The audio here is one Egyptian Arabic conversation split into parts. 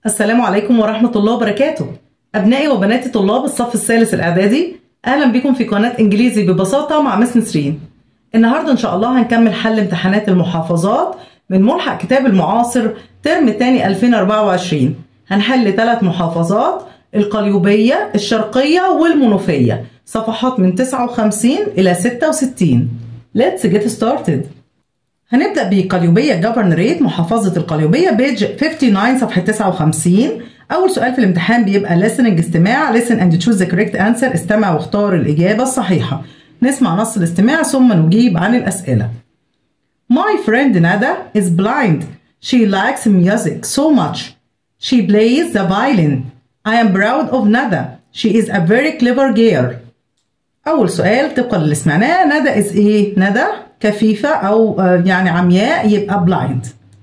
السلام عليكم ورحمة الله وبركاته أبنائي وبناتي طلاب الصف الثالث الإعدادي أهلا بكم في قناة إنجليزي ببساطة مع مس نسرين النهاردة إن شاء الله هنكمل حل امتحانات المحافظات من ملحق كتاب المعاصر ترم تاني 2024 هنحل ثلاث محافظات القليوبية الشرقية والمنوفية صفحات من 59 إلى 66 Let's get started هنبدأ بقليوبية جوفرنريت محافظة القليوبية بيج 59 صفحة 59 أول سؤال في الامتحان بيبقى listening استماع listen and choose the correct answer استمع واختار الإجابة الصحيحة نسمع نص الاستماع ثم نجيب عن الأسئلة My friend Nada is blind. She likes music so much. She plays the violin. I am proud of Nada. She is a very clever girl. أول سؤال طبقا للي سمعناه ندى is إيه؟ ندى كفيفة أو آه، يعني عمياء يبقى blind.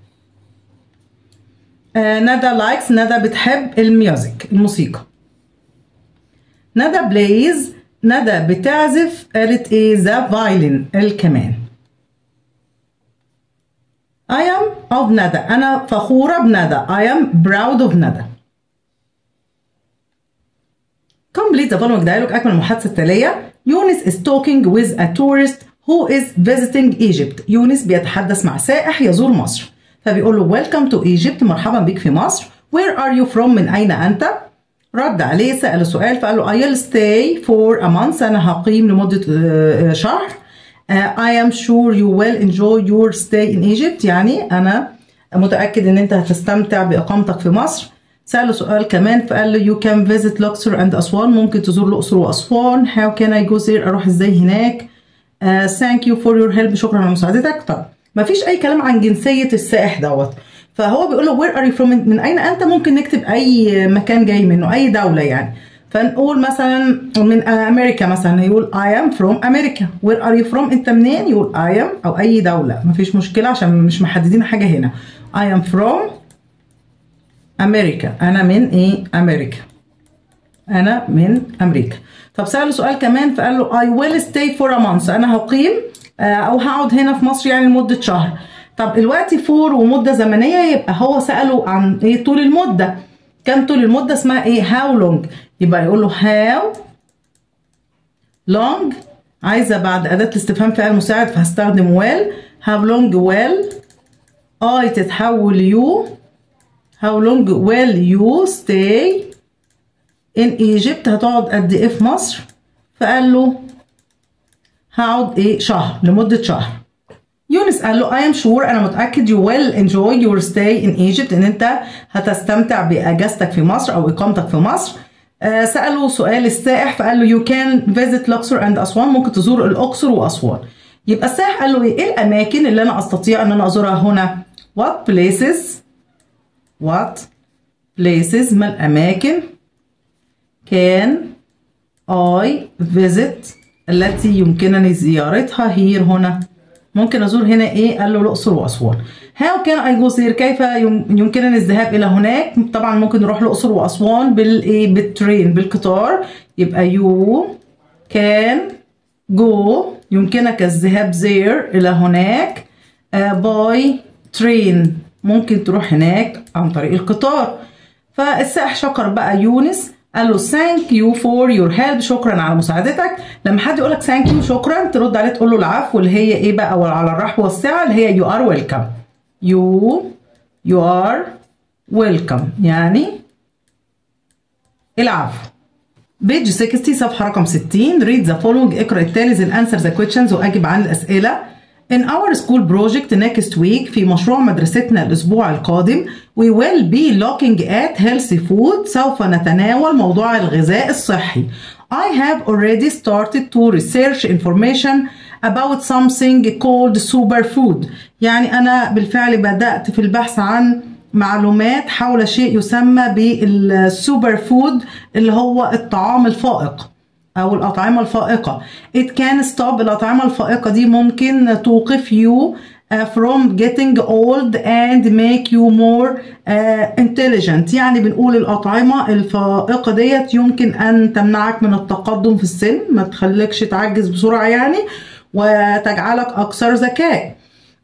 آه، ندى لايكس ندى بتحب الميوزك الموسيقى. ندى بلايز ندى بتعزف قالت إيه؟ ذا فايلين الكمان. I am of ندى أنا فخورة بندى I am proud of ندى. Complete the following dialogue أكمل المحادثة التالية يونس is talking with a tourist who is visiting Egypt يونس بيتحدث مع سائح يزور مصر فبيقول له welcome to Egypt مرحبا بك في مصر where are you from من أين أنت رد عليه سأله سؤال فقال له I'll stay for a month أنا هقيم لمدة آه، آه، شهر آه، I am sure you will enjoy your stay in Egypt يعني أنا متأكد إن أنت هتستمتع بإقامتك في مصر سأله سؤال كمان فقال له you can visit Luxor and أسوان ممكن تزور الأقصر وأسوان how can I go there أروح إزاي هناك uh, thank you for your help شكرا على مساعدتك طب مفيش أي كلام عن جنسية السائح دوت فهو بيقول له where are you from من أين أنت ممكن نكتب أي مكان جاي منه أي دولة يعني فنقول مثلا من امريكا مثلا يقول I am from America where are you from انت منين يقول I am او اي دولة مفيش مشكلة عشان مش محددين حاجة هنا I am from امريكا انا من ايه امريكا انا من امريكا طب سأله سؤال كمان فقال له I will stay for a month انا هقيم آه، او هقعد هنا في مصر يعني لمدة شهر طب الوقت فور ومدة زمنية يبقى هو سأله عن ايه طول المدة كم طول المدة اسمها ايه how long يبقى يقول له how long عايزة بعد أداة الاستفهام فعل مساعد فهستخدم will how long will I تتحول you How long will you stay in Egypt هتقعد قد ايه في مصر فقال له هقعد ايه شهر لمدة شهر يونس قال له I am sure أنا متأكد you will enjoy your stay in Egypt إن أنت هتستمتع بأجازتك في مصر أو إقامتك في مصر آه سأله سؤال السائح فقال له you can visit Luxor and أسوان ممكن تزور الأقصر وأسوان يبقى السائح قال له إيه إيه الأماكن اللي أنا أستطيع أن أنا أزورها هنا what places what places ما الأماكن can I visit التي يمكنني زيارتها here هنا ممكن أزور هنا إيه قال له الأقصر وأسوان how can I go there كيف يم- يمكنني الذهاب إلى هناك طبعا ممكن نروح الأقصر وأسوان بالإيه بالترين بالقطار يبقى you can go يمكنك الذهاب there إلى هناك uh, by train ممكن تروح هناك عن طريق القطار فالسائح شكر بقى يونس قال له thank you for your help شكرا على مساعدتك لما حد يقول لك thank you شكرا ترد عليه تقول له العفو اللي هي ايه بقى على الرحب والسعه اللي هي you are welcome you you are welcome يعني العفو بيج 60 صفحة رقم 60 read the following اقرأ التالي then answer the questions وأجب عن الأسئلة In our school project next week في مشروع مدرستنا الأسبوع القادم we will be looking at healthy food سوف نتناول موضوع الغذاء الصحي I have already started to research information about something called superfood يعني أنا بالفعل بدأت في البحث عن معلومات حول شيء يسمى بالسوبر فود اللي هو الطعام الفائق أو الأطعمة الفائقة it can stop الأطعمة الفائقة دي ممكن توقف you uh, from getting old and make you more uh, intelligent يعني بنقول الأطعمة الفائقة ديت يمكن أن تمنعك من التقدم في السن ما تخليكش تعجز بسرعة يعني وتجعلك أكثر ذكاء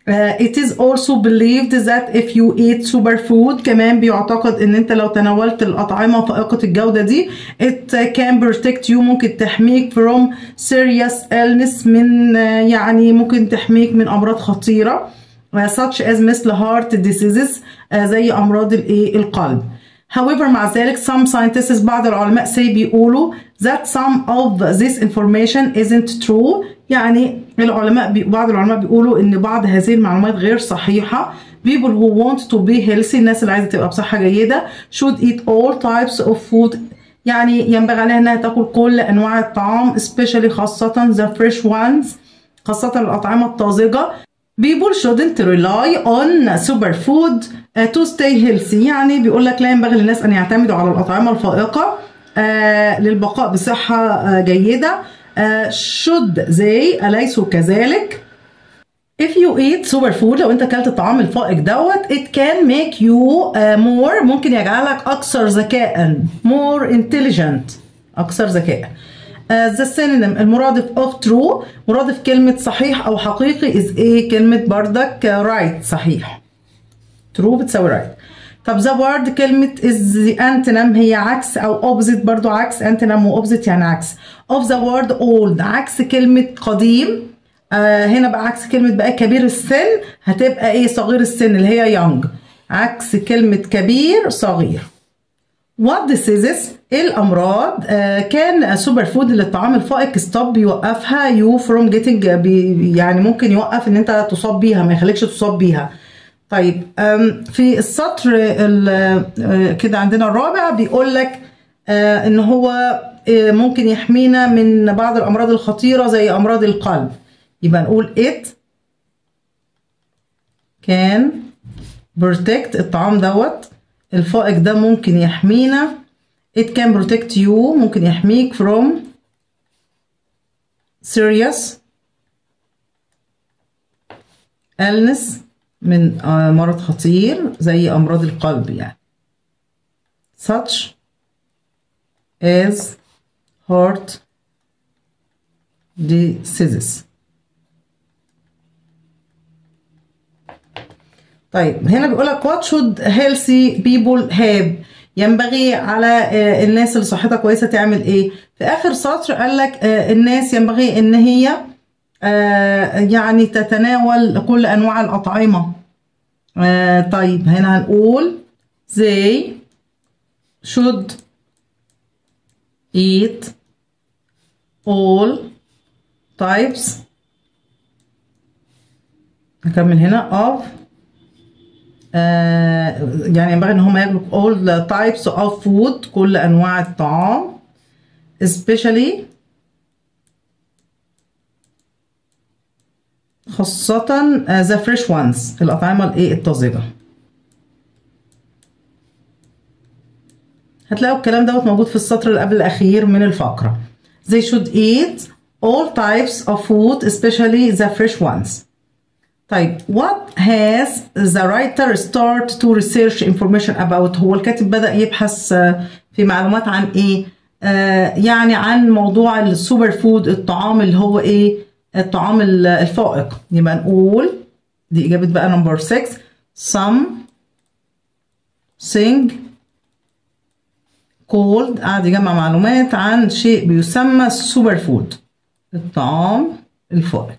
Uh, it is also believed that if you eat superfood كمان بيعتقد ان انت لو تناولت الاطعمه فائقه الجوده دي it can protect you ممكن تحميك from serious illness من uh, يعني ممكن تحميك من امراض خطيره uh, such as مثل heart diseases uh, زي امراض الايه القلب However مع ذلك some scientists بعض العلماء say بيقولوا that some of this information isn't true يعني العلماء بي بعض العلماء بيقولوا ان بعض هذه المعلومات غير صحيحة people who want to be healthy الناس اللي عايزة تبقى بصحة جيدة should eat all types of food يعني ينبغي عليها انها تاكل كل انواع الطعام especially خاصة the fresh ones خاصة الأطعمة الطازجة people shouldn't rely on superfood uh, to stay healthy يعني بيقول لك لا ينبغي للناس أن يعتمدوا على الأطعمة الفائقة uh, للبقاء بصحة uh, جيدة uh, should they أليسوا كذلك If you eat superfood لو انت اكلت الطعام الفائق دوت it can make you uh, more ممكن يجعلك اكثر ذكاء more intelligent اكثر ذكاء uh, the synonym المرادف of true مرادف كلمة صحيح او حقيقي is ايه كلمة بردك uh, right صحيح true بتساوي right طب the word كلمة is the antonym هي عكس أو opposite برضو عكس antonym و opposite يعني عكس of the word old عكس كلمة قديم آه هنا بقى عكس كلمة بقى كبير السن هتبقى ايه صغير السن اللي هي young عكس كلمة كبير صغير What diseases ايه الامراض آه كان سوبر فود اللي الطعام الفائق ستوب بيوقفها يو فروم جيتنج يعني ممكن يوقف ان انت تصاب بيها ما يخليكش تصاب بيها طيب في السطر كده عندنا الرابع بيقول لك ان هو ممكن يحمينا من بعض الامراض الخطيره زي امراض القلب يبقى نقول it can protect الطعام دوت الفائق ده ممكن يحمينا it can protect you ممكن يحميك from serious illness من مرض خطير زي أمراض القلب يعني such as heart diseases طيب هنا بيقول لك what should healthy people have ينبغي على الناس اللي صحتها كويسه تعمل ايه في اخر سطر قال لك الناس ينبغي ان هي آه يعني تتناول كل انواع الاطعمه آه طيب هنا هنقول they should eat all types نكمل هنا of آه يعني ينبغي ان هم ياكلوا all types of food كل انواع الطعام especially خاصة ذا فريش وانز الأطعمة الإيه الطازجة هتلاقوا الكلام دوت موجود في السطر اللي قبل الأخير من الفقرة They should eat all types of food especially the fresh ones طيب what has the writer start to research information about هو الكاتب بدأ يبحث في معلومات عن إيه آه يعني عن موضوع السوبر فود الطعام اللي هو إيه الطعام الفائق يبقى نقول دي إجابة بقى نمبر 6 some thing called قاعد يجمع معلومات عن شيء بيسمى السوبر فود الطعام الفائق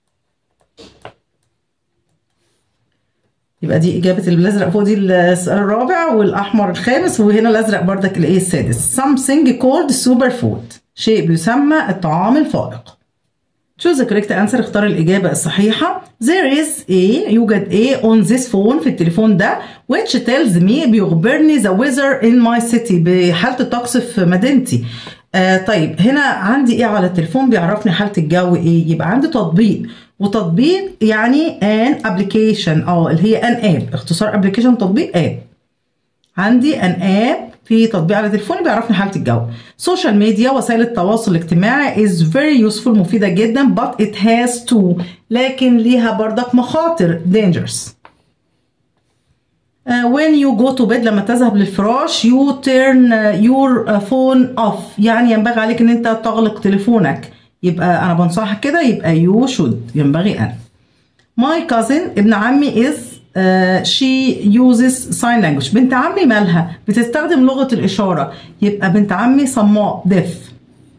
يبقى دي إجابة الأزرق فوق دي السؤال الرابع والأحمر الخامس وهنا الأزرق بردك الإيه السادس something called super food شيء بيسمى الطعام الفائق choose the correct answer اختار الإجابة الصحيحة there is a يوجد a on this phone في التليفون ده which tells me بيخبرني the weather in my city بحالة الطقس في مدينتي آه طيب هنا عندي ايه على التليفون بيعرفني حالة الجو ايه يبقى عندي تطبيق وتطبيق يعني an application اه اللي هي an app اختصار application تطبيق app عندي an app في تطبيق على تليفوني بيعرفني حالة الجو سوشيال ميديا وسائل التواصل الاجتماعي is very useful مفيدة جدا but it has to لكن ليها بردك مخاطر dangerous Uh, when you go to bed لما تذهب للفراش you turn uh, your uh, phone off يعني ينبغي عليك ان انت تغلق تليفونك يبقى انا بنصحك كده يبقى you should ينبغي ان my cousin ابن عمي is uh, she uses sign language بنت عمي مالها بتستخدم لغة الإشارة يبقى بنت عمي صماء deaf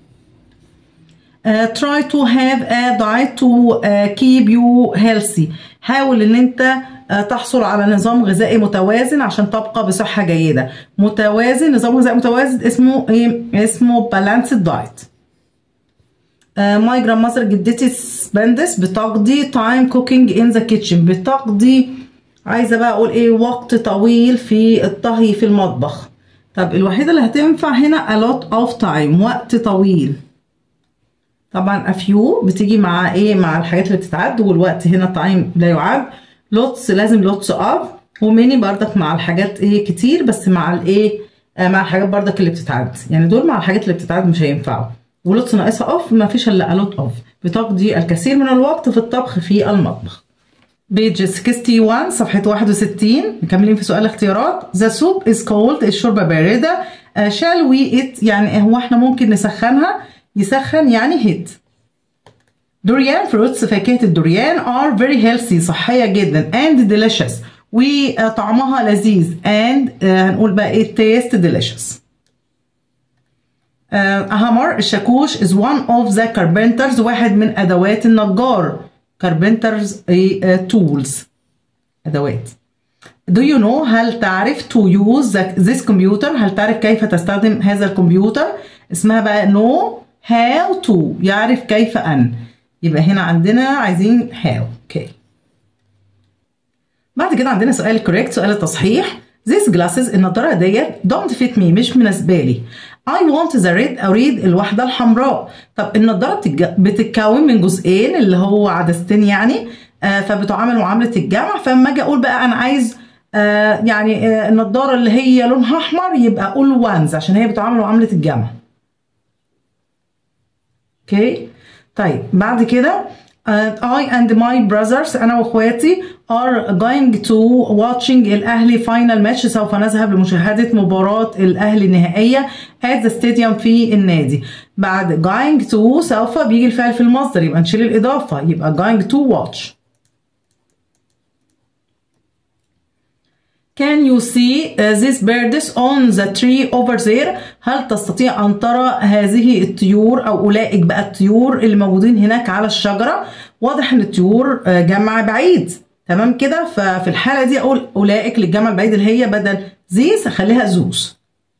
Uh, try to have a diet to uh, keep you healthy حاول ان انت uh, تحصل على نظام غذائي متوازن عشان تبقى بصحة جيدة متوازن نظام غذائي متوازن اسمه ايه اسمه balanced diet ماي جراند ماذر جدتي سبندس بتقضي تايم كوكينج ان ذا كيتشن بتقضي عايزه بقى اقول ايه وقت طويل في الطهي في المطبخ طب الوحيده اللي هتنفع هنا a lot of time وقت طويل طبعا a few بتيجي مع ايه مع الحاجات اللي بتتعد والوقت هنا تايم لا يعد لوتس لازم لوتس اوف وميني بردك مع الحاجات ايه كتير بس مع الايه آه مع الحاجات بردك اللي بتتعد يعني دول مع الحاجات اللي بتتعد مش هينفعوا ولوتس ناقصها اوف ما فيش الا a lot of بتقضي الكثير من الوقت في الطبخ في المطبخ بيج 61 صفحة 61 مكملين في سؤال الاختيارات The soup is cold الشوربة باردة uh, shall we eat يعني هو احنا ممكن نسخنها يسخن يعني هيت دوريان فروتس فاكهة الدوريان are very healthy صحية جدا and delicious وطعمها لذيذ and uh, هنقول بقى ايه taste delicious هامر الشاكوش is one of the carpenters واحد من أدوات النجار carpenters tools أدوات Do you know هل تعرف to use this computer هل تعرف كيف تستخدم هذا الكمبيوتر اسمها بقى know how to يعرف كيف أن يبقى هنا عندنا عايزين how okay. بعد كده عندنا سؤال correct سؤال التصحيح These glasses النضارة ديت don't fit me مش مناسبة لي I want the red أريد الوحدة الحمراء طب النضارة بتتكون من جزئين اللي هو عدستين يعني آه فبتعامل معاملة الجمع فلما أجي أقول بقى أنا عايز آه يعني آه النضارة اللي هي لونها أحمر يبقى أقول ones عشان هي بتعامل معاملة الجمع اوكي طيب بعد كده uh, I and my brothers أنا وأخواتي are going to watching الأهلي final match سوف نذهب لمشاهدة مباراة الأهلي النهائية at the stadium في النادي بعد going to سوف بيجي الفعل في المصدر يبقى نشيل الإضافة يبقى going to watch Can you see uh, these birds on the tree over there؟ هل تستطيع أن ترى هذه الطيور أو أولئك بقى الطيور اللي موجودين هناك على الشجرة؟ واضح إن الطيور uh, جمع بعيد تمام كده ففي الحالة دي أقول أولئك للجمع البعيد اللي هي بدل these أخليها زوز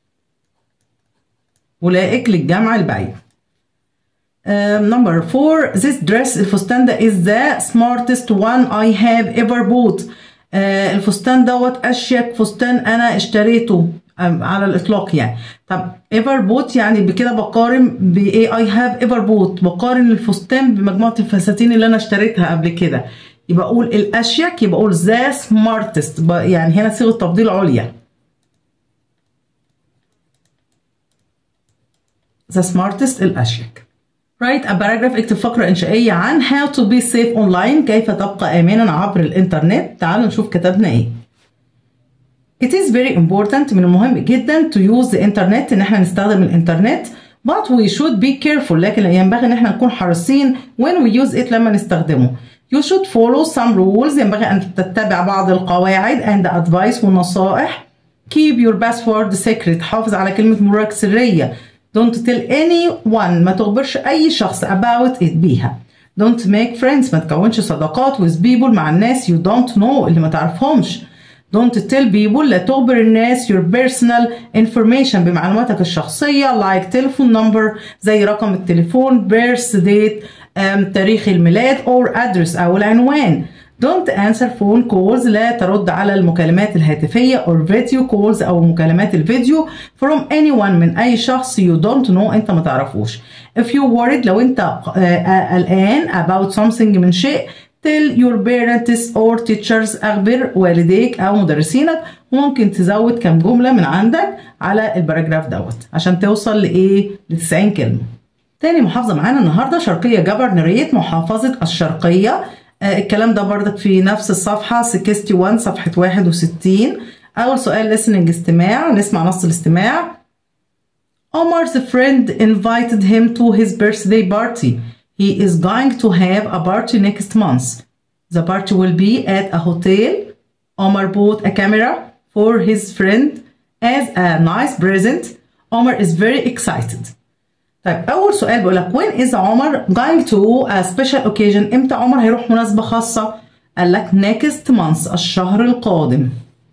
أولئك للجمع البعيد نمبر um, 4 this dress الفستان ده is the smartest one I have ever bought آه الفستان دوت اشيك فستان انا اشتريته على الاطلاق يعني طب ايفر بوت يعني بكده بقارن بايه اي هاف ايفر بوت بقارن الفستان بمجموعه الفساتين اللي انا اشتريتها قبل كده يبقى اقول الاشيك يبقى اقول ذا سمارتست يعني هنا صيغه تفضيل عليا ذا سمارتست الاشيك write a paragraph اكتب فقرة إنشائية عن how to be safe online كيف تبقى آمنا عبر الإنترنت تعالوا نشوف كتبنا إيه It is very important من المهم جدا to use the internet إن إحنا نستخدم الإنترنت but we should be careful لكن ينبغي إن إحنا نكون حريصين when we use it لما نستخدمه You should follow some rules ينبغي أن تتبع بعض القواعد and advice والنصائح Keep your password secret حافظ على كلمة مرورك سرية Don't tell anyone ما تخبرش أي شخص about it بيها. Don't make friends ما تكونش صداقات with people مع الناس you don't know اللي ما تعرفهمش. Don't tell people لا تخبر الناس your personal information بمعلوماتك الشخصية like telephone number زي رقم التليفون birth date um, تاريخ الميلاد or address أو العنوان. Don't answer phone calls لا ترد على المكالمات الهاتفية or video calls أو مكالمات الفيديو from anyone من أي شخص you don't know أنت ما تعرفوش. If you worried لو أنت قلقان about something من شيء tell your parents or teachers أخبر والديك أو مدرسينك وممكن تزود كم جملة من عندك على الباراجراف دوت عشان توصل لإيه ل 90 كلمة. تاني محافظة معانا النهاردة شرقية جبرنرية محافظة الشرقية الكلام ده بردك في نفس الصفحة 61 صفحة 61 أول سؤال listening استماع نسمع نص الاستماع Omar's friend invited him to his birthday party. He is going to have a party next month. the party will be at a hotel Omar bought a camera for his friend as a nice present Omar is very excited طيب أول سؤال بيقول لك when is عمر going to a special occasion إمتى عمر هيروح مناسبة خاصة؟ قال لك next month الشهر القادم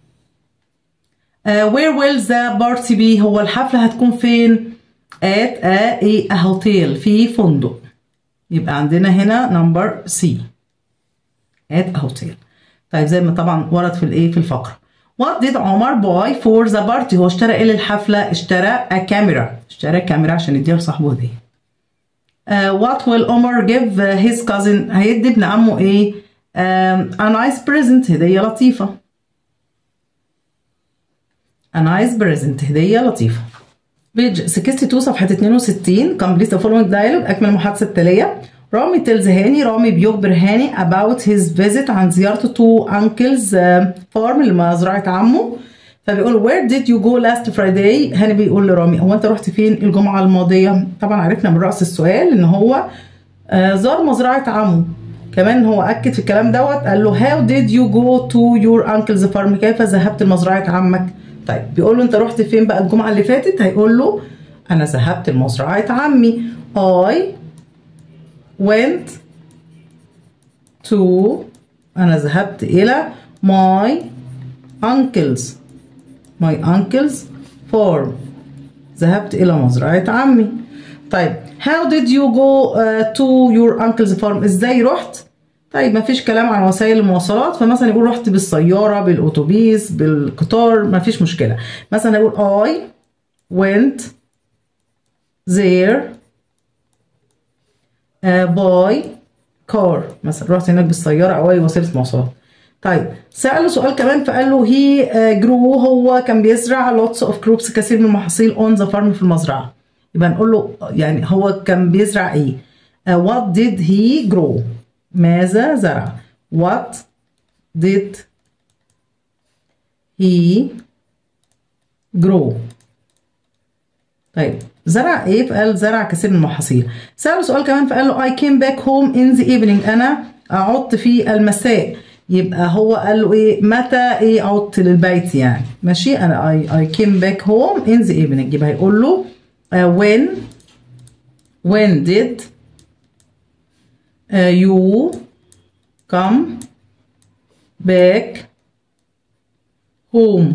uh, where will the party be هو الحفلة هتكون فين at a, a, a hotel في فندق يبقى عندنا هنا number C at a hotel طيب زي ما طبعا ورد في الايه في الفقرة what did عمر buy for the party هو اشترى ايه للحفلة اشترى a camera اشترى كاميرا عشان يديها لصاحبه هدية uh, what will عمر give his cousin هيدي ابن عمه ايه um, a nice present هدية لطيفة a nice present هدية لطيفة بيج 62 صفحة 62 complete the following dialogue أكمل المحادثة التالية رامي تيلز هاني رامي بيخبر هاني about his visit عن زيارته to uncle's farm لمزرعة عمه فبيقول where did you go last Friday هاني بيقول لرامي هو انت رحت فين الجمعة الماضية طبعا عرفنا من رأس السؤال ان هو زار مزرعة عمه كمان هو أكد في الكلام دوت قال له how did you go to your uncle's farm كيف ذهبت لمزرعة عمك طيب بيقول له انت رحت فين بقى الجمعة اللي فاتت هيقول له انا ذهبت لمزرعة عمي I went to انا ذهبت الى my uncle's my uncle's farm ذهبت الى مزرعة عمي طيب how did you go uh, to your uncle's farm ازاي رحت طيب مفيش كلام عن وسائل المواصلات فمثلا يقول رحت بالسيارة بالأتوبيس بالقطار مفيش مشكلة مثلا يقول I went there uh, by car مثلا رحت هناك بالسيارة أو أي وسيلة مواصلات طيب سأله سؤال كمان فقال له he uh, grew هو كان بيزرع lots of crops كثير من المحاصيل on the farm في المزرعة يبقى نقول له يعني هو كان بيزرع ايه uh, what did he grow ماذا زرع what did he grow طيب زرع ايه فقال زرع كثير من المحاصيل سأله سؤال كمان فقال له I came back home in the evening انا عدت في المساء يبقى هو قال له ايه متى ايه عدت للبيت يعني ماشي انا I, I came back home in the evening يبقى هيقول له uh, when when did uh, you come back home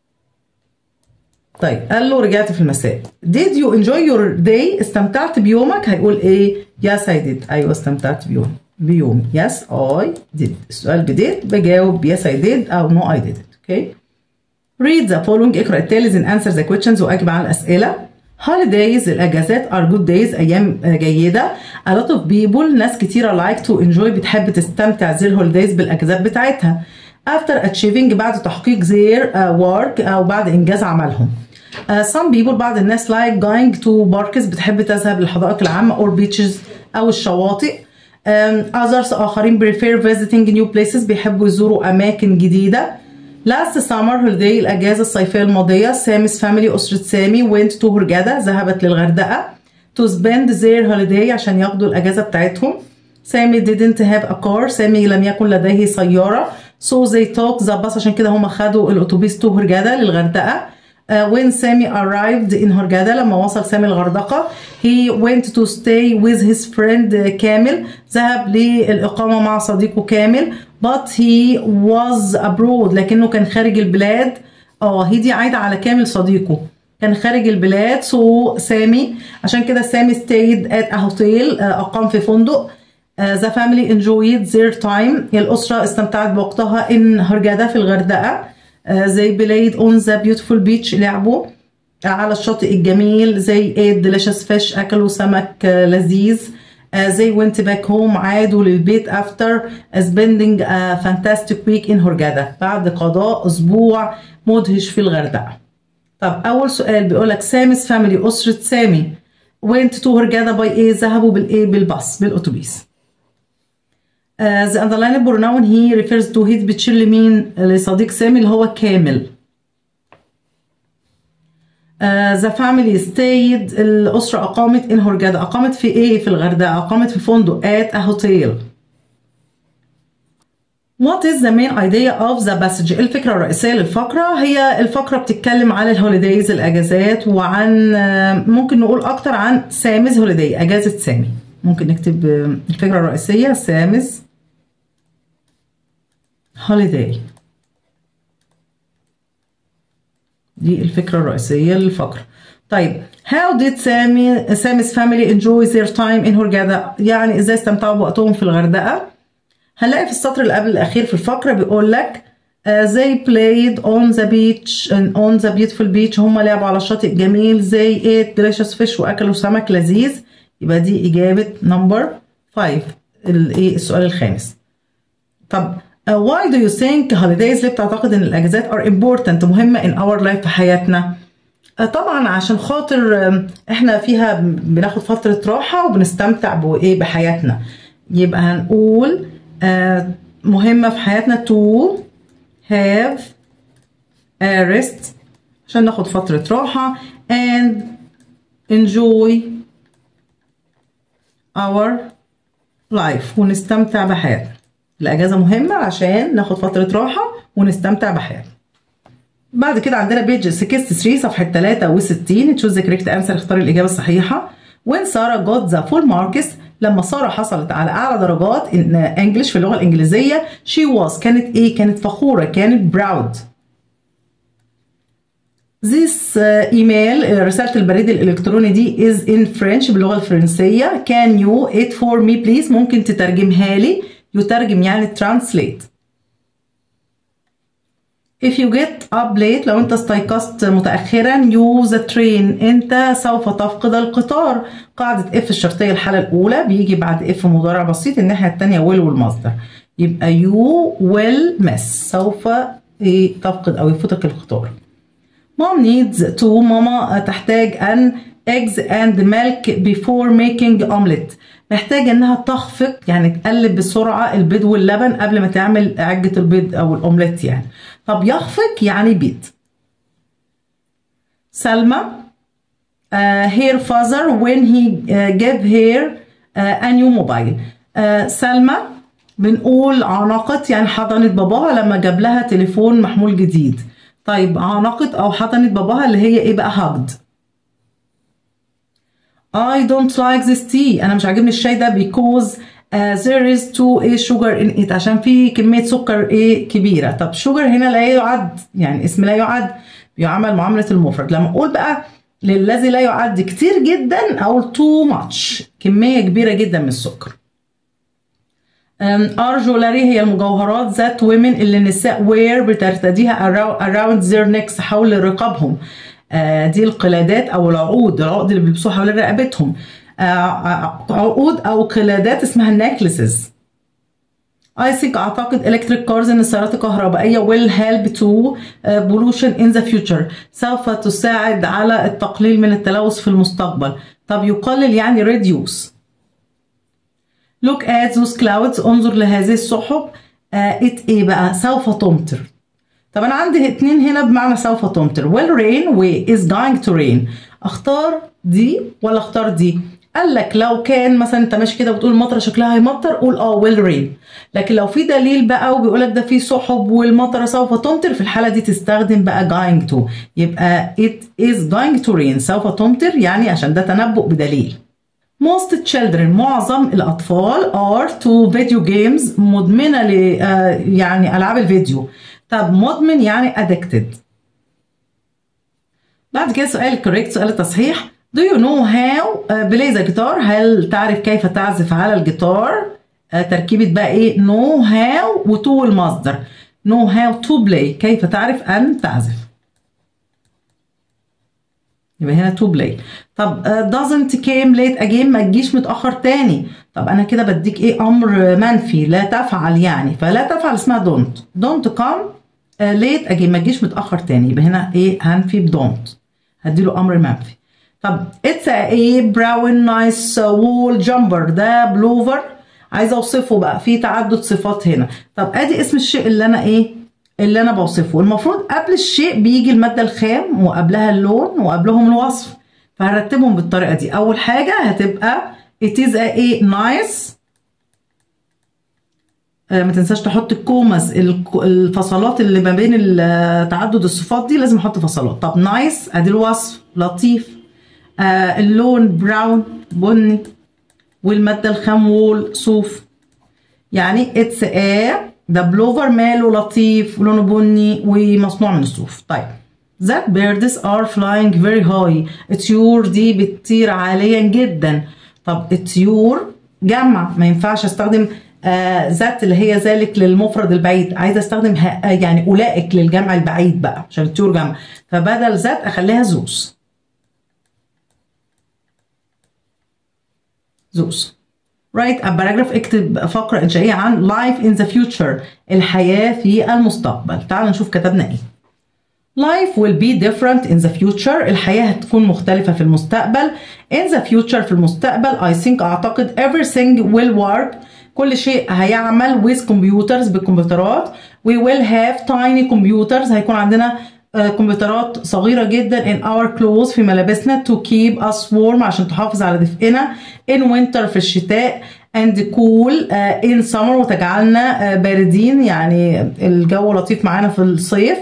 طيب قال له رجعت في المساء did you enjoy your day استمتعت بيومك هيقول ايه yes I did ايوه استمتعت بيوم بيومي yes I did السؤال بديت بجاوب yes I did او no I didn't okay read the following اقرا التالي and answer the questions واجب على الاسئله holidays الاجازات are good days ايام جيده a lot of people ناس كتيره like to enjoy بتحب تستمتع their holidays بالاجازات بتاعتها after achieving بعد تحقيق their uh, work او بعد انجاز عملهم uh, some people بعض الناس like going to parks بتحب تذهب للحدائق العامه or beaches او الشواطئ um, others اخرين prefer visiting new places بيحبوا يزوروا اماكن جديده Last summer holiday الأجازة الصيفية الماضية سامي's family أسرة سامي went to هرجدة ذهبت للغردقة to spend their holiday عشان ياخدوا الأجازة بتاعتهم سامي didn't have a car سامي لم يكن لديه سيارة so they took the bus عشان كده هما خدوا الأتوبيس to هرجدة للغردقة Uh, when Sammy arrived in هرجدة لما وصل سامي الغردقة he went to stay with his friend uh, كامل ذهب للإقامة مع صديقه كامل but he was abroad لكنه كان خارج البلاد اه هي دي عايدة على كامل صديقه كان خارج البلاد so سامي عشان كده سامي stayed at a hotel uh, أقام في فندق uh, the family enjoyed their time الأسرة استمتعت بوقتها in هرجدة في الغردقة زي بلايد اون ذا بيوتيفول بيتش لعبوا على الشاطئ الجميل زي ايد ديليشس فيش اكلوا سمك لذيذ زي went back home عادوا للبيت after spending a fantastic week in هرجدة بعد قضاء اسبوع مدهش في الغردقة طب اول سؤال بيقول لك سامي's فاميلي اسرة سامي went to هرجدة باي ايه ذهبوا بالايه بالباص بالاتوبيس Uh, the underlined pronoun he refers to his بتشير لمين لصديق سامي اللي هو كامل uh, the family stayed الأسرة أقامت in هرجدة أقامت في إيه في الغردقة أقامت في فندق at a hotel What is the main idea of the passage؟ الفكرة الرئيسية للفقرة هي الفقرة بتتكلم عن الهوليديز الأجازات وعن ممكن نقول أكتر عن سامز هوليداي أجازة سامي ممكن نكتب الفكرة الرئيسية سامز هوليداي دي الفكرة الرئيسية للفقرة طيب how did Sammy Sammy's family enjoy their time in Hurghada يعني ازاي استمتعوا بوقتهم في الغردقة هنلاقي في السطر اللي قبل الأخير في الفقرة بيقول لك uh, they played on the beach and on the beautiful beach هم لعبوا على الشاطئ جميل they ate delicious fish وأكلوا سمك لذيذ يبقى دي إجابة نمبر 5 الايه السؤال الخامس طب uh, why do you think holidays ليه بتعتقد ان الاجازات are important مهمه in our life في حياتنا uh, طبعا عشان خاطر uh, احنا فيها بناخد فتره راحه وبنستمتع بايه بحياتنا يبقى هنقول uh, مهمه في حياتنا to have a rest عشان ناخد فتره راحه and enjoy our life ونستمتع بحياتنا الأجازة مهمة عشان ناخد فترة راحة ونستمتع بحياتنا بعد كده عندنا بيج 63 صفحة 63 تشوز ذا كريكت انسر اختار الإجابة الصحيحة وين سارة جوت ذا فول ماركس لما سارة حصلت على أعلى درجات انجلش في اللغة الإنجليزية شي واز كانت إيه؟ كانت فخورة كانت براود This ايميل رسالة البريد الإلكتروني دي is in French باللغة الفرنسية can you it for me please ممكن تترجمها لي يترجم يعني translate if you get up late لو انت استيقظت متأخرا use the train انت سوف تفقد القطار قاعدة if الشرطية الحالة الأولى بيجي بعد if مضارع بسيط الناحية التانية will والمصدر يبقى you will miss سوف تفقد أو يفوتك القطار mom needs to ماما تحتاج أن eggs and milk before making omelet محتاجة انها تخفق يعني تقلب بسرعة البيض واللبن قبل ما تعمل عجة البيض او الاومليت يعني طب يخفق يعني بيض سلمى uh, her father when he uh, gave her uh, a new mobile uh, سلمى بنقول عانقت يعني حضنت باباها لما جاب لها تليفون محمول جديد طيب عانقت او حضنت باباها اللي هي ايه بقى hugged I don't like this tea أنا مش عاجبني الشاي ده because uh, there is too a sugar in it عشان في كمية سكر ايه كبيرة طب sugar هنا لا يعد يعني اسم لا يعد بيعمل معاملة المفرد لما أقول بقى للذي لا يعد كتير جدا أقول too much كمية كبيرة جدا من السكر أرجولاري هي المجوهرات ذات women اللي النساء wear بترتديها around their necks حول رقابهم آه دي القلادات او العقود العقد اللي بيلبسوها حوالين رقبتهم آه عقود او قلادات اسمها النكلسز I think اعتقد electric cars ان السيارات الكهربائيه will help to uh, pollution in the future سوف تساعد على التقليل من التلوث في المستقبل طب يقلل يعني reduce look at those clouds انظر لهذه السحب uh, it ايه بقى سوف تمطر طب انا عندي اتنين هنا بمعنى سوف تمطر will rain و is going to rain اختار دي ولا اختار دي قال لك لو كان مثلا انت ماشي كده بتقول المطره شكلها هيمطر قول اه will rain لكن لو في دليل بقى وبيقول لك ده في سحب والمطره سوف تمطر في الحاله دي تستخدم بقى going to يبقى it is going to rain سوف تمطر يعني عشان ده تنبؤ بدليل Most children معظم الأطفال are to video games مدمنة ل يعني ألعاب الفيديو طب مدمن يعني addicted بعد كده سؤال الكوريكت سؤال التصحيح Do you know how uh, play the guitar هل تعرف كيف تعزف على الجيتار uh, تركيبة بقى ايه know how و to المصدر know how to play كيف تعرف أن تعزف يبقى هنا to play طب uh, doesn't came late again ما تجيش متأخر تاني طب أنا كده بديك إيه أمر منفي لا تفعل يعني فلا تفعل اسمها don't don't come uh, late again ما تجيش متأخر تاني يبقى هنا إيه هنفي ب don't هديله أمر منفي طب it's a, a brown nice wall jumper ده بلوفر عايزه اوصفه بقى في تعدد صفات هنا طب ادي اسم الشيء اللي انا ايه اللي انا بوصفه المفروض قبل الشيء بيجي الماده الخام وقبلها اللون وقبلهم الوصف فهرتبهم بالطريقه دي اول حاجه هتبقى it is a, a nice آه، ما تنساش تحط الكومز الك- الفصلات اللي ما بين ال- تعدد الصفات دي لازم احط فصلات طب نايس ادي الوصف لطيف آه اللون براون بني والمادة الخام وول صوف يعني اتس ا ده بلوفر ماله لطيف ولونه بني ومصنوع من الصوف طيب that birds are flying very high الطيور دي بتطير عاليا جدا طب الطيور جمع ما ينفعش استخدم آه ذات اللي هي ذلك للمفرد البعيد عايزه استخدم ه- آه، يعني اولئك للجمع البعيد بقى عشان الطيور جمع فبدل ذات اخليها زوس زوس write a paragraph اكتب فقرة إنشائية عن life in the future الحياة في المستقبل تعال نشوف كتبنا إيه Life will be different in the future الحياة هتكون مختلفة في المستقبل in the future في المستقبل I think أعتقد everything will work كل شيء هيعمل with computers بالكمبيوترات we will have tiny computers هيكون عندنا آه، كمبيوترات صغيرة جدا in our clothes في ملابسنا to keep us warm عشان تحافظ على دفئنا in winter في الشتاء and cool آه، in summer وتجعلنا آه، باردين يعني الجو لطيف معانا في الصيف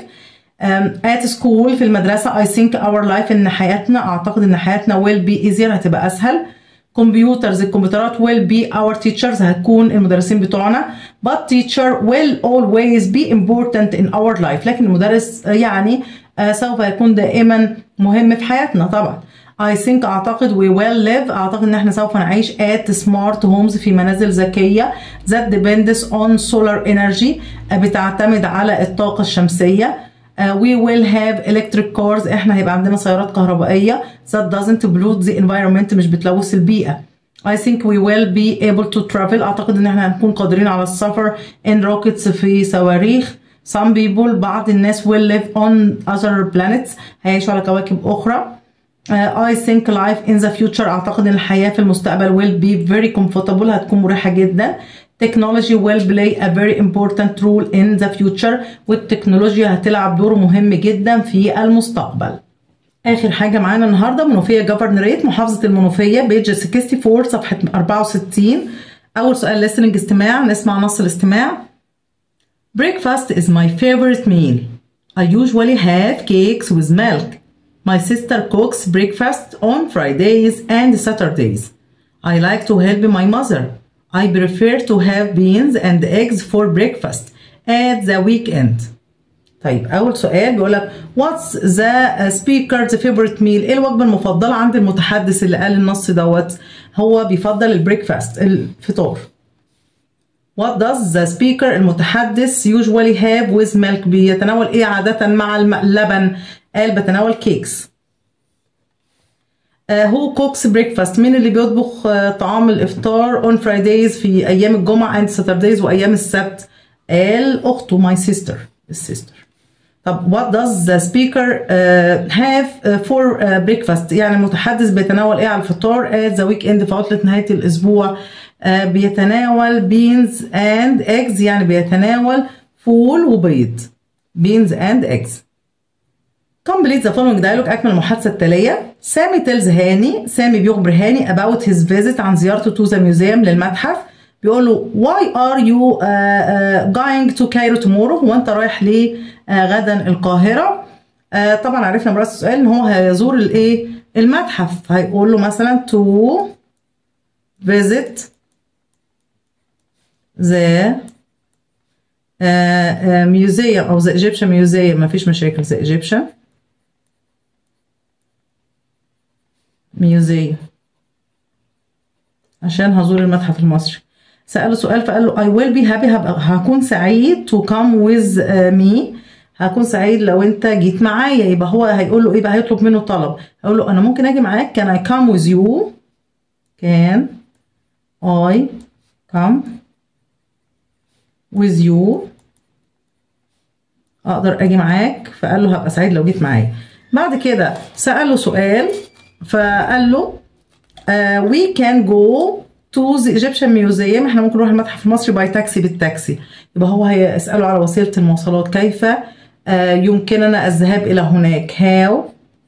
um, at school في المدرسة I think our life إن حياتنا أعتقد إن حياتنا will be easier هتبقى أسهل computers الكمبيوترات will be our teachers هتكون المدرسين بتوعنا but teacher will always be important in our life لكن المدرس يعني آه، سوف يكون دائما مهم في حياتنا طبعا I think أعتقد we will live أعتقد إن إحنا سوف نعيش at smart homes في منازل ذكية that depends on solar energy آه، بتعتمد على الطاقة الشمسية Uh, we will have electric cars احنا هيبقى عندنا سيارات كهربائية that doesn't pollute the environment مش بتلوث البيئة I think we will be able to travel اعتقد ان احنا هنكون قادرين على السفر in rockets في صواريخ some people بعض الناس will live on other planets هيعيشوا على كواكب اخرى Uh, I think life in the future أعتقد إن الحياة في المستقبل will be very comfortable هتكون مريحة جدا technology will play a very important role in the future والتكنولوجيا هتلعب دور مهم جدا في المستقبل آخر حاجة معانا النهاردة منوفية جفرنريت محافظة المنوفية بيج 64 صفحة 64 أول سؤال listening استماع نسمع نص الاستماع Breakfast is my favorite meal. I usually have cakes with milk. My sister cooks breakfast on Fridays and Saturdays. I like to help my mother. I prefer to have beans and eggs for breakfast at the weekend. طيب أول سؤال بيقول لك What's the speaker's favorite meal؟ إيه الوجبة المفضلة عند المتحدث اللي قال النص دوت؟ هو بيفضل البريكفاست الفطار. What does the speaker المتحدث usually have with milk بيتناول ايه عادة مع الم- اللبن قال بتناول كيكس uh, who cooks breakfast مين اللي بيطبخ uh, طعام الإفطار on Fridays في أيام الجمعة and Saturdays وأيام السبت قال أخته my sister السيستر طب what does the speaker uh, have uh, for uh, breakfast يعني المتحدث بيتناول ايه على الفطار at the weekend في عطلة نهاية الأسبوع uh, بيتناول beans and eggs يعني بيتناول فول وبيض beans and eggs complete the following dialogue أكمل المحادثة التالية سامي tells هاني سامي بيخبر هاني about his visit عن زيارته to the museum للمتحف بيقول له why are you uh, uh, going to Cairo tomorrow هو انت رايح ليه uh, غدا القاهرة uh, طبعا عرفنا من رأس السؤال ان هو هيزور الايه المتحف هيقول له مثلا to visit the uh, uh, museum او the Egyptian museum مفيش مشاكل the Egyptian museum عشان هزور المتحف المصري سأله سؤال فقال له I will be happy هبقى هكون سعيد to come with uh, me هكون سعيد لو انت جيت معايا يبقى هو هيقول له ايه بقى هيطلب منه طلب هيقول له انا ممكن اجي معاك can I come with you can I come with you اقدر اجي معاك فقال له هبقى سعيد لو جيت معايا بعد كده سأله سؤال فقال له uh, we can go to the Egyptian Museum احنا ممكن نروح المتحف المصري باي تاكسي بالتاكسي يبقى هو هيسأله على وسيلة المواصلات كيف uh, يمكننا الذهاب إلى هناك how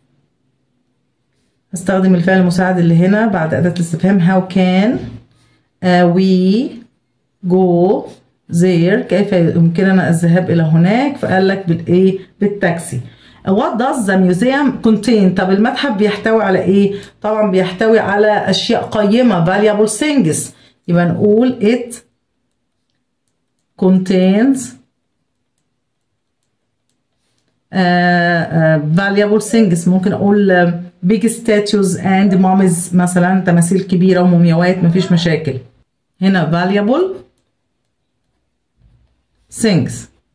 استخدم الفعل المساعد اللي هنا بعد أداة الاستفهام how can uh, we go there كيف يمكننا الذهاب إلى هناك فقال لك بالإيه بالتاكسي What does the museum contain طب المتحف بيحتوي على إيه طبعا بيحتوي على أشياء قيمة valuable things يبقى نقول it contains uh, uh, valuable things ممكن أقول uh, big statues and mummies مثلا تماثيل كبيرة ومومياوات مفيش مشاكل هنا valuable things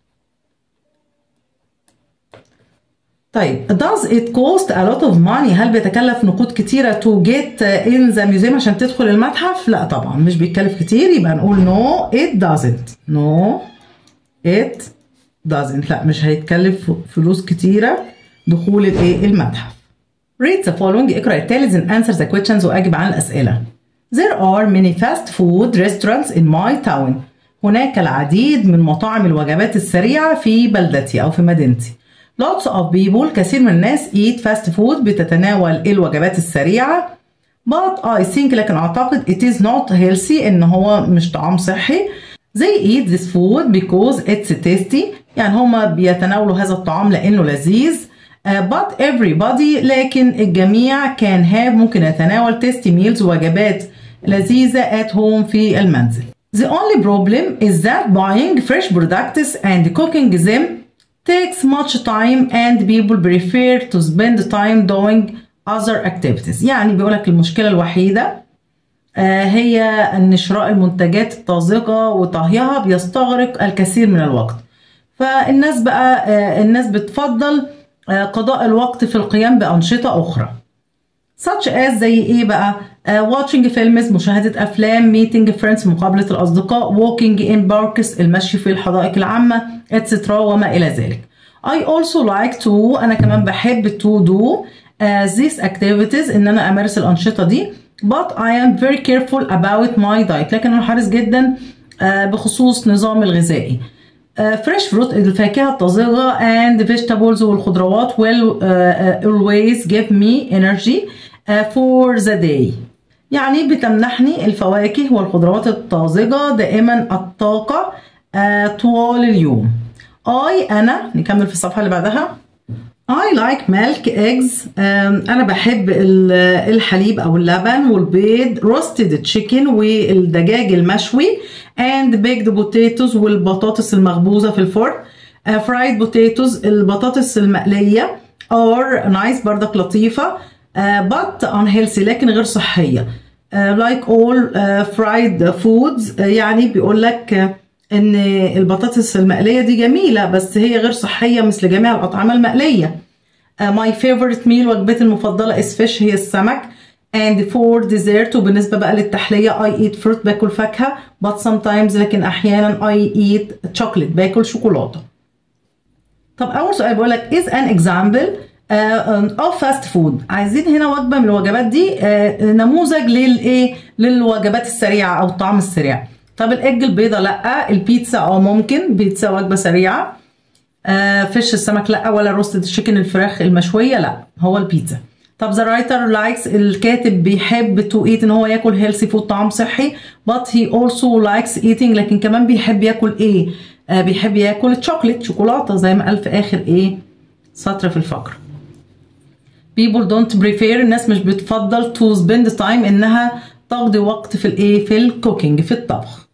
طيب does it cost a lot of money هل بيتكلف نقود كتيرة to get in the museum عشان تدخل المتحف لا طبعا مش بيتكلف كتير يبقى نقول no it doesn't no it doesn't لا مش هيتكلف فلوس كتيرة دخول الايه المتحف read the following اقرأ التالي and answer the questions واجب عن الأسئلة There are many fast food restaurants in my town هناك العديد من مطاعم الوجبات السريعة في بلدتي أو في مدينتي Lots of people كثير من الناس eat fast food بتتناول الوجبات السريعة but I think لكن أعتقد it is not healthy إن هو مش طعام صحي They eat this food because it's tasty يعني هما بيتناولوا هذا الطعام لأنه لذيذ uh, but everybody لكن الجميع can have ممكن يتناول tasty meals وجبات لذيذة at home في المنزل The only problem is that buying fresh products and cooking them takes much time and people prefer to spend time doing other activities يعني بيقولك المشكلة الوحيدة آه هي ان شراء المنتجات الطازجة وطهيها بيستغرق الكثير من الوقت فالناس بقى آه الناس بتفضل آه قضاء الوقت في القيام بأنشطة أخرى such as زي ايه بقى uh, watching films مشاهدة أفلام meeting friends مقابلة الأصدقاء walking in parks المشي في الحدائق العامة etc وما إلى ذلك I also like to أنا كمان بحب to do uh, these activities إن أنا أمارس الأنشطة دي but I am very careful about my diet لكن أنا حريص جدا uh, بخصوص نظام الغذائي فريش فروت الفاكهة الطازجة and vegetables والخضروات will uh, uh, always give me energy uh, for the day يعني بتمنحني الفواكه والخضروات الطازجة دائما الطاقة uh, طوال اليوم I أنا نكمل في الصفحة اللي بعدها I like milk eggs um, أنا بحب الحليب أو اللبن والبيض roasted chicken والدجاج المشوي and baked potatoes والبطاطس المخبوزة في الفرن uh, fried potatoes البطاطس المقلية are nice بردك لطيفة uh, but unhealthy لكن غير صحية uh, like all uh, fried foods uh, يعني بيقول لك uh, ان البطاطس المقلية دي جميلة بس هي غير صحية مثل جميع الأطعمة المقلية uh, my favorite meal وجبتي المفضلة is fish هي السمك and for dessert وبالنسبة بقى للتحلية I eat fruit باكل فاكهة but sometimes لكن أحيانا I eat chocolate باكل شوكولاتة طب أول سؤال بيقول لك is an example uh, of fast food عايزين هنا وجبة من الوجبات دي uh, نموذج للإيه للوجبات السريعة أو الطعام السريع طب الاج البيضه لا البيتزا اه ممكن بيتزا وجبه سريعه آه فيش السمك لا ولا روستد الشيكن الفراخ المشويه لا هو البيتزا طب ذا رايتر لايكس الكاتب بيحب تو ايت ان هو ياكل هيلثي فود طعام صحي but he also likes eating لكن كمان بيحب ياكل ايه آه بيحب ياكل تشوكلت شوكولاته زي ما قال في اخر ايه سطر في الفقره people don't prefer الناس مش بتفضل to spend time انها تقضي وقت في الايه في الكوكينج في الطبخ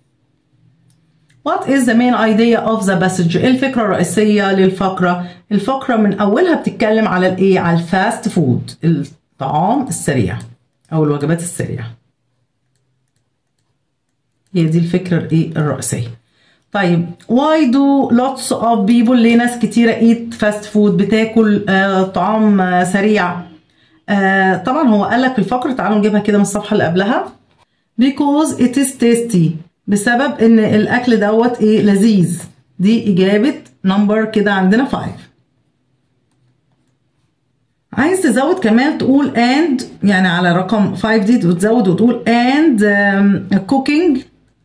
What is the main idea of the passage؟ ايه الفكرة الرئيسية للفقرة؟ الفقرة من أولها بتتكلم على الإيه؟ على الفاست فود، الطعام السريع أو الوجبات السريعة. هي دي الفكرة الإيه؟ الرئيسية. طيب why do lots of people ليه ناس كتيرة eat fast food بتاكل آه طعام آه سريع؟ آه طبعا هو قال لك في الفقرة تعالوا نجيبها كده من الصفحة اللي قبلها. because it is tasty بسبب ان الاكل دوت ايه لذيذ دي اجابه نمبر كده عندنا 5 عايز تزود كمان تقول and يعني على رقم 5 دي وتزود وتقول and um, cooking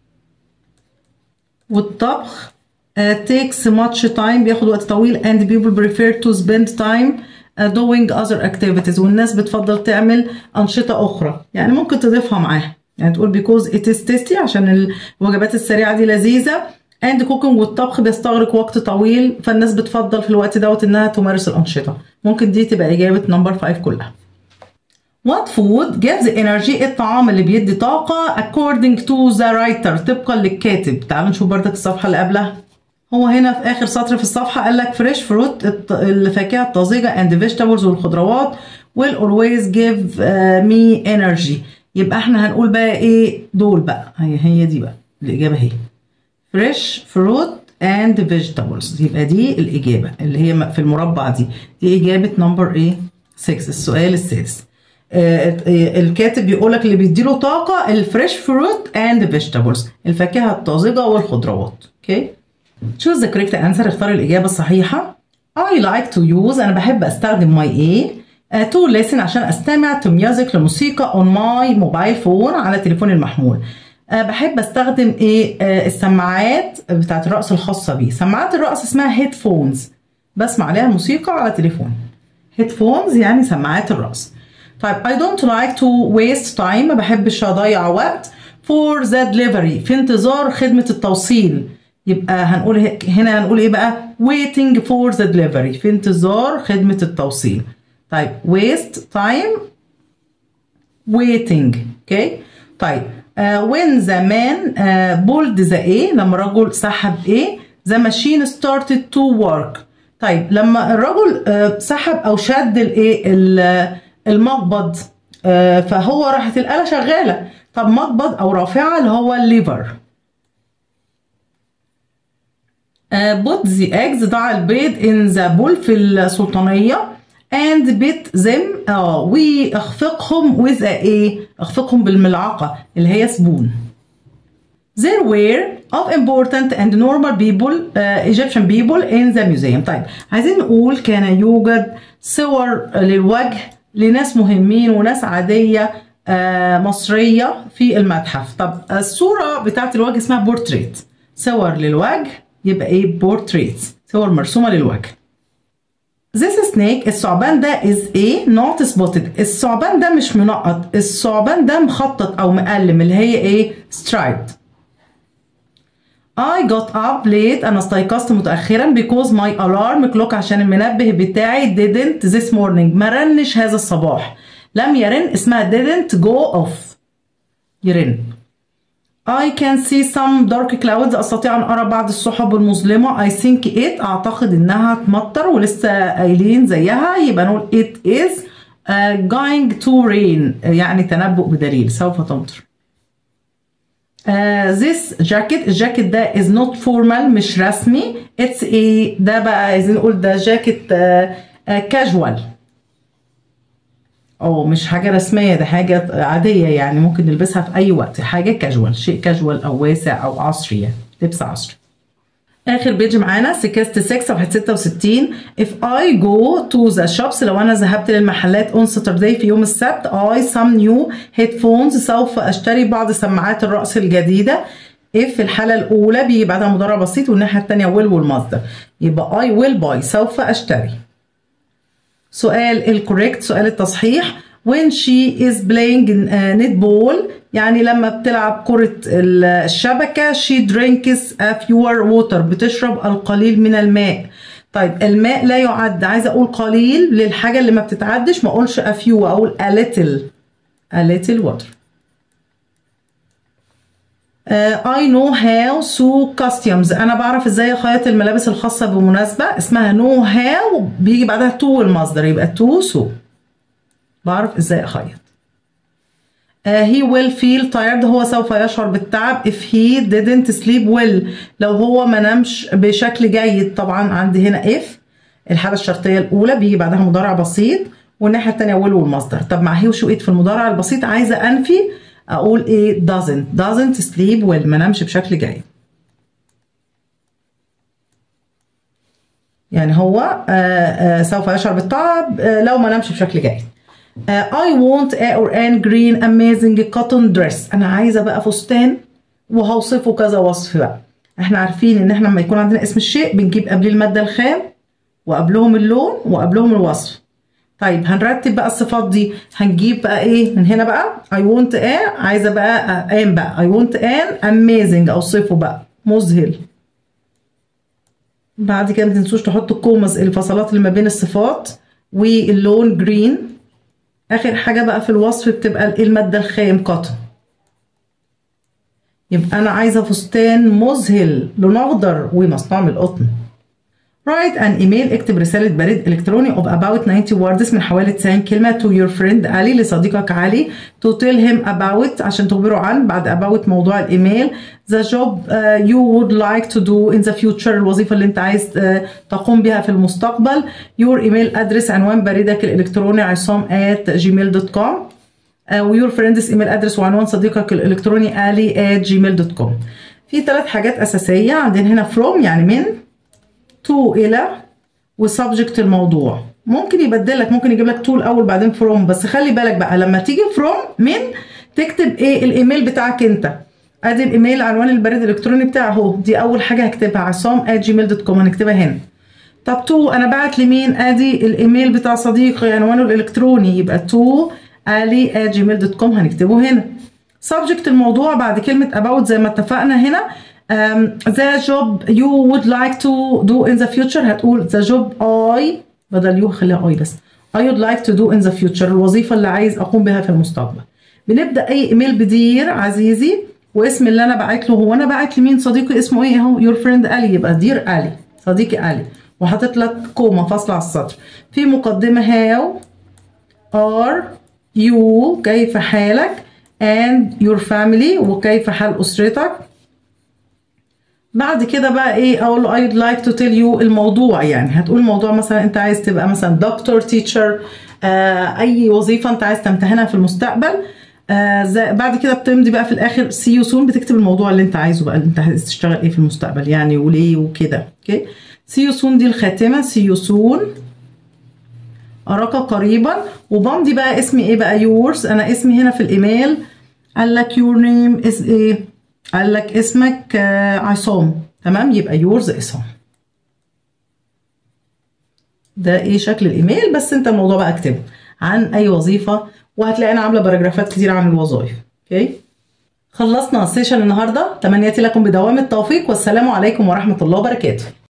والطبخ uh, takes much time بياخد وقت طويل and people prefer to spend time uh, doing other activities والناس بتفضل تعمل أنشطة أخرى يعني ممكن تضيفها معاها يعني تقول because it is tasty عشان الوجبات السريعة دي لذيذة and cooking والطبخ بيستغرق وقت طويل فالناس بتفضل في الوقت دوت انها تمارس الأنشطة ممكن دي تبقى إجابة نمبر 5 كلها What food gives energy الطعام اللي بيدي طاقة according to the writer طبقا للكاتب تعالوا نشوف بردك الصفحة اللي قبلها هو هنا في آخر سطر في الصفحة قال لك fresh fruit الفاكهة الطازجة and vegetables والخضروات will always give uh, me energy يبقى احنا هنقول بقى ايه دول بقى هي هي دي بقى الإجابة هي fresh fruit and vegetables يبقى دي الإجابة اللي هي في المربع دي دي إجابة نمبر ايه 6 السؤال السادس الكاتب بيقول لك اللي بيديله طاقة الفريش فروت اند فيجيتابلز الفاكهة الطازجة والخضروات اوكي choose the correct answer اختار الإجابة الصحيحة I like to use أنا بحب أستخدم my ايه uh, to listen عشان أستمع to music لموسيقى on my mobile phone على تليفوني المحمول uh, بحب أستخدم إيه uh, السماعات بتاعت الرقص الخاصة بي سماعات الرقص اسمها هيدفونز بسمع عليها موسيقى على تليفوني هيدفونز يعني سماعات الرقص طيب I don't like to waste time ما بحبش أضيع وقت for the delivery في انتظار خدمة التوصيل يبقى هنقول هنا هنقول ايه بقى waiting for the delivery في انتظار خدمة التوصيل طيب waste time waiting اوكي okay. طيب uh, when the man uh, pulled the A لما الرجل سحب A the machine started to work طيب لما الرجل uh, سحب او شد الايه المقبض آه فهو راحت الآلة شغالة طب مقبض أو رافعة اللي هو الليفر بوت ذا ايجز ضع البيض ان ذا بول في السلطانية and bit them اه واخفقهم with ايه اخفقهم بالملعقة اللي هي سبون There were of important and normal people uh, Egyptian people in the museum طيب عايزين نقول كان يوجد صور للوجه لناس مهمين وناس عادية آه مصرية في المتحف طب الصورة بتاعت الوجه اسمها بورتريت صور للوجه يبقى ايه بورتريت صور مرسومة للوجه This snake الثعبان ده is a not spotted الثعبان ده مش منقط الثعبان ده مخطط او مقلم اللي هي ايه striped I got up late أنا استيقظت متأخرا because my alarm clock عشان المنبه بتاعي didn't this morning ما رنش هذا الصباح لم يرن اسمها didn't go off يرن I can see some dark clouds أستطيع أن أرى بعض السحب المظلمة I think it أعتقد إنها تمطر ولسه قايلين زيها يبقى نقول it is uh, going to rain يعني تنبؤ بدليل سوف تمطر Uh, this jacket الجاكيت ده is not formal مش رسمي it's a ده بقى عايزين نقول ده جاكيت uh, uh, casual أو مش حاجة رسمية ده حاجة عادية يعني ممكن نلبسها في أي وقت حاجة كاجوال شيء كاجوال أو واسع أو عصري يعني لبس عصري آخر بيج معانا سكست 6 صفحة 66 if I go to the shops لو أنا ذهبت للمحلات on Saturday في يوم السبت I some new headphones سوف أشتري بعض سماعات الرأس الجديدة if في الحالة الأولى بيجي بعدها مضارع بسيط والناحية التانية will والمصدر يبقى I will buy سوف أشتري سؤال الكوريكت سؤال التصحيح when she is playing netball يعني لما بتلعب كرة الشبكة she drinks a fewer water بتشرب القليل من الماء طيب الماء لا يعد عايزة أقول قليل للحاجة اللي ما بتتعدش ما أقولش a few أقول a little a little water uh, I know how to costumes أنا بعرف إزاي أخيط الملابس الخاصة بمناسبة اسمها know how بيجي بعدها to المصدر يبقى to so بعرف إزاي أخيط Uh, he will feel tired هو سوف يشعر بالتعب if he didn't sleep well لو هو ما نامش بشكل جيد طبعا عندي هنا if الحالة الشرطية الأولى بيجي بعدها مضارع بسيط والناحية التانية will والمصدر طب مع he وشو it في المضارع البسيط عايزة أنفي أقول إيه doesn't doesn't sleep well ما نامش بشكل جيد يعني هو آآ آآ سوف يشعر بالتعب لو ما نامش بشكل جيد Uh, I want a or an green amazing cotton dress انا عايزه بقى فستان وهوصفه كذا وصف بقى احنا عارفين ان احنا لما يكون عندنا اسم الشيء بنجيب قبليه الماده الخام وقبلهم اللون وقبلهم الوصف طيب هنرتب بقى الصفات دي هنجيب بقى ايه من هنا بقى I want a عايزه بقى ان بقى I want an amazing اوصفه بقى مذهل بعد كده ما تنسوش تحطوا الكومز الفصلات اللي ما بين الصفات واللون جرين اخر حاجه بقى في الوصف بتبقى الماده الخام قطن يبقى انا عايزه فستان مذهل لون اخضر ومصنوع من القطن write an email اكتب رسالة بريد إلكتروني of about 90 words من حوالي 90 كلمة to your friend علي لصديقك علي to tell him about عشان تخبره عن بعد about موضوع الإيميل the job uh, you would like to do in the future الوظيفة اللي أنت عايز uh, تقوم بها في المستقبل your email address عنوان بريدك الإلكتروني عصام at gmail.com uh, ويور فريندز ايميل ادرس وعنوان صديقك الالكتروني الي at gmail.com في ثلاث حاجات اساسيه عندنا هنا from يعني من to الى وسبجكت الموضوع ممكن يبدلك ممكن يجيب لك to الاول بعدين from بس خلي بالك بقى لما تيجي from من تكتب ايه الايميل بتاعك انت ادي الايميل عنوان البريد الالكتروني بتاعه اهو دي اول حاجه هكتبها عصام at gmail.com هنكتبها هنا طب تو انا بعت لمين ادي الايميل بتاع صديقي عنوانه الالكتروني يبقى تو الي at gmail.com هنكتبه هنا subject الموضوع بعد كلمة about زي ما اتفقنا هنا um, the job you would like to do in the future هتقول the job I بدل you خليها I بس I would like to do in the future الوظيفة اللي عايز أقوم بها في المستقبل بنبدأ أي إيميل بدير عزيزي واسم اللي أنا بعت له هو أنا بعت لمين صديقي اسمه إيه أهو your friend علي يبقى دير علي صديقي علي وحاطط لك كوما فاصلة على السطر في مقدمة how are you كيف حالك and your family وكيف حال أسرتك بعد كده بقى ايه اقول له I'd like to tell you الموضوع يعني هتقول موضوع مثلا انت عايز تبقى مثلا دكتور تيتشر آه اي وظيفه انت عايز تمتهنها في المستقبل آه بعد كده بتمضي بقى في الاخر سي يو سون بتكتب الموضوع اللي انت عايزه بقى اللي انت عايز تشتغل ايه في المستقبل يعني وليه وكده اوكي سي يو سون دي الخاتمه سي يو سون أراك قريبا وبمضي بقى اسمي ايه بقى يورز انا اسمي هنا في الايميل قال لك يور نيم از ايه قال لك اسمك آه عصام تمام يبقى يورز عصام ده ايه شكل الايميل بس انت الموضوع بقى اكتبه عن اي وظيفه وهتلاقي انا عامله باراجرافات كتير عن الوظائف اوكي خلصنا السيشن النهارده تمنياتي لكم بدوام التوفيق والسلام عليكم ورحمه الله وبركاته